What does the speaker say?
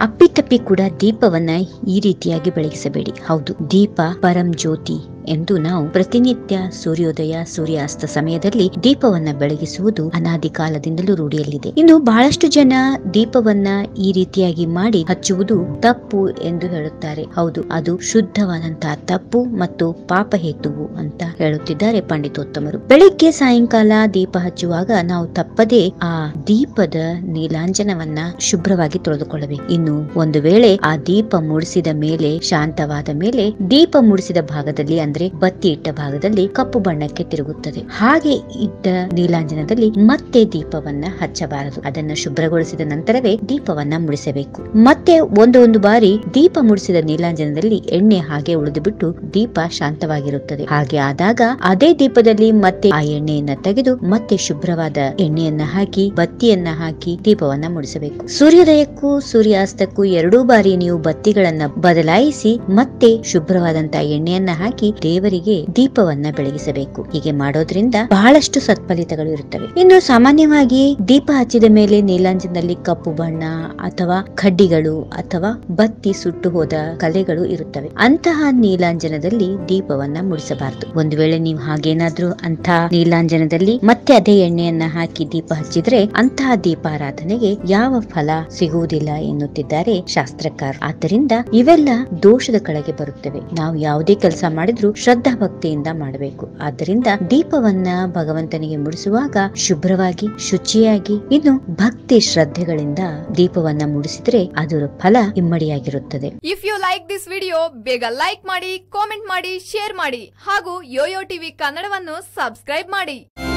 ಅಪ್ಪಿತಪ್ಪಿ ಕೂಡ ದೀಪವನ್ನ ಈ ರೀತಿಯಾಗಿ ಬೆಳಗಿಸಬೇಡಿ ಹೌದು ದೀಪ ಪರಂ ಜ್ಯೋತಿ ಎಂದು ನಾವು ಪ್ರತಿನಿತ್ಯ ಸೂರ್ಯೋದಯ ಸೂರ್ಯಾಸ್ತ ಸಮಯದಲ್ಲಿ ದೀಪವನ್ನ ಬೆಳಗಿಸುವುದು ಅನಾದಿ ಕಾಲದಿಂದಲೂ ರೂಢಿಯಲ್ಲಿದೆ ಇನ್ನು ಬಹಳಷ್ಟು ಜನ ದೀಪವನ್ನ ಈ ರೀತಿಯಾಗಿ ಮಾಡಿ ಹಚ್ಚುವುದು ತಪ್ಪು ಎಂದು ಹೇಳುತ್ತಾರೆ ಹೌದು ಅದು ಶುದ್ಧವಾದಂತಹ ತಪ್ಪು ಮತ್ತು ಪಾಪ ಹೇತುವು ಅಂತ ಹೇಳುತ್ತಿದ್ದಾರೆ ಪಂಡಿತೋತ್ತಮರು ಬೆಳಿಗ್ಗೆ ಸಾಯಂಕಾಲ ದೀಪ ಹಚ್ಚುವಾಗ ನಾವು ತಪ್ಪದೇ ಆ ದೀಪದ ನೀಲಾಂಜನವನ್ನ ಶುಭ್ರವಾಗಿ ತೊಳೆದುಕೊಳ್ಳಬೇಕು ಇನ್ನು ಒಂದು ವೇಳೆ ಆ ದೀಪ ಮೂಡಿಸಿದ ಮೇಲೆ ಶಾಂತವಾದ ಮೇಲೆ ದೀಪ ಮೂಡಿಸಿದ ಭಾಗದಲ್ಲಿ ಅಂದ್ರೆ ಬತ್ತಿ ಇಟ್ಟ ಭಾಗದಲ್ಲಿ ಕಪ್ಪು ಬಣ್ಣಕ್ಕೆ ತಿರುಗುತ್ತದೆ ಹಾಗೆ ಇದ್ದ ನೀಲಾಂಜನದಲ್ಲಿ ಮತ್ತೆ ದೀಪವನ್ನ ಹಚ್ಚಬಾರದು ಅದನ್ನ ಶುಭ್ರಗೊಳಿಸಿದ ನಂತರವೇ ದೀಪವನ್ನ ಮುಡಿಸಬೇಕು ಮತ್ತೆ ಒಂದು ಒಂದು ಬಾರಿ ದೀಪ ಮುಡಿಸಿದ ನೀಲಾಂಜನದಲ್ಲಿ ಎಣ್ಣೆ ಹಾಗೆ ಉಳಿದು ಬಿಟ್ಟು ದೀಪ ಶಾಂತವಾಗಿರುತ್ತದೆ ಹಾಗೆ ಆದಾಗ ಅದೇ ದೀಪದಲ್ಲಿ ಮತ್ತೆ ಆ ಎಣ್ಣೆಯನ್ನ ತೆಗೆದು ಮತ್ತೆ ಶುಭ್ರವಾದ ಎಣ್ಣೆಯನ್ನ ಹಾಕಿ ಬತ್ತಿಯನ್ನ ಹಾಕಿ ದೀಪವನ್ನ ಮುಡಿಸಬೇಕು ಸೂರ್ಯೋದಯಕ್ಕೂ ಸೂರ್ಯಾಸ್ತಕ್ಕೂ ಎರಡೂ ಬಾರಿ ನೀವು ಬತ್ತಿಗಳನ್ನ ಬದಲಾಯಿಸಿ ಮತ್ತೆ ಶುಭ್ರವಾದಂತಹ ಎಣ್ಣೆಯನ್ನ ಹಾಕಿ ದೇವರಿಗೆ ದೀಪವನ್ನ ಬೆಳಗಿಸಬೇಕು ಹೀಗೆ ಮಾಡೋದ್ರಿಂದ ಬಹಳಷ್ಟು ಸತ್ಫಲಿತಗಳು ಇರುತ್ತವೆ ಇನ್ನು ಸಾಮಾನ್ಯವಾಗಿ ದೀಪ ಹಚ್ಚಿದ ಮೇಲೆ ನೀಲಾಂಜನದಲ್ಲಿ ಕಪ್ಪು ಬಣ್ಣ ಅಥವಾ ಕಡ್ಡಿಗಳು ಅಥವಾ ಬತ್ತಿ ಸುಟ್ಟು ಹೋದ ಕಲೆಗಳು ಇರುತ್ತವೆ ಅಂತಹ ನೀಲಾಂಜನದಲ್ಲಿ ದೀಪವನ್ನ ಮುಡಿಸಬಾರದು ಒಂದು ವೇಳೆ ನೀವು ಹಾಗೇನಾದ್ರೂ ಅಂತಹ ನೀಲಾಂಜನದಲ್ಲಿ ಮತ್ತೆ ಅದೇ ಎಣ್ಣೆಯನ್ನ ಹಾಕಿ ದೀಪ ಹಚ್ಚಿದ್ರೆ ಅಂತಹ ದೀಪಾರಾಧನೆಗೆ ಯಾವ ಫಲ ಸಿಗುವುದಿಲ್ಲ ಎನ್ನುತ್ತಿದ್ದಾರೆ ಶಾಸ್ತ್ರಕಾರ ಆದ್ದರಿಂದ ಇವೆಲ್ಲ ದೋಷದ ಕೆಳಗೆ ಬರುತ್ತವೆ ನಾವು ಯಾವುದೇ ಕೆಲಸ ಮಾಡಿದ್ರೂ ಶ್ರದ್ಧಾ ಭಕ್ತಿಯಿಂದ ಮಾಡಬೇಕು ಆದ್ದರಿಂದ ದೀಪವನ್ನ ಭಗವಂತನಿಗೆ ಮುಡಿಸುವಾಗ ಶುಭ್ರವಾಗಿ ಶುಚಿಯಾಗಿ ಇನ್ನು ಭಕ್ತಿ ಶ್ರದ್ಧೆಗಳಿಂದ ದೀಪವನ್ನ ಮುಡಿಸಿದ್ರೆ ಅದರ ಫಲ ಇಮ್ಮಡಿಯಾಗಿರುತ್ತದೆ if you like this video ಬೇಗ ಲೈಕ್ ಮಾಡಿ ಕಾಮೆಂಟ್ ಮಾಡಿ ಶೇರ್ ಮಾಡಿ ಹಾಗೂ ಯೋಯೋ ಟಿವಿ ಕನ್ನಡವನ್ನು ಸಬ್ಸ್ಕ್ರೈಬ್ ಮಾಡಿ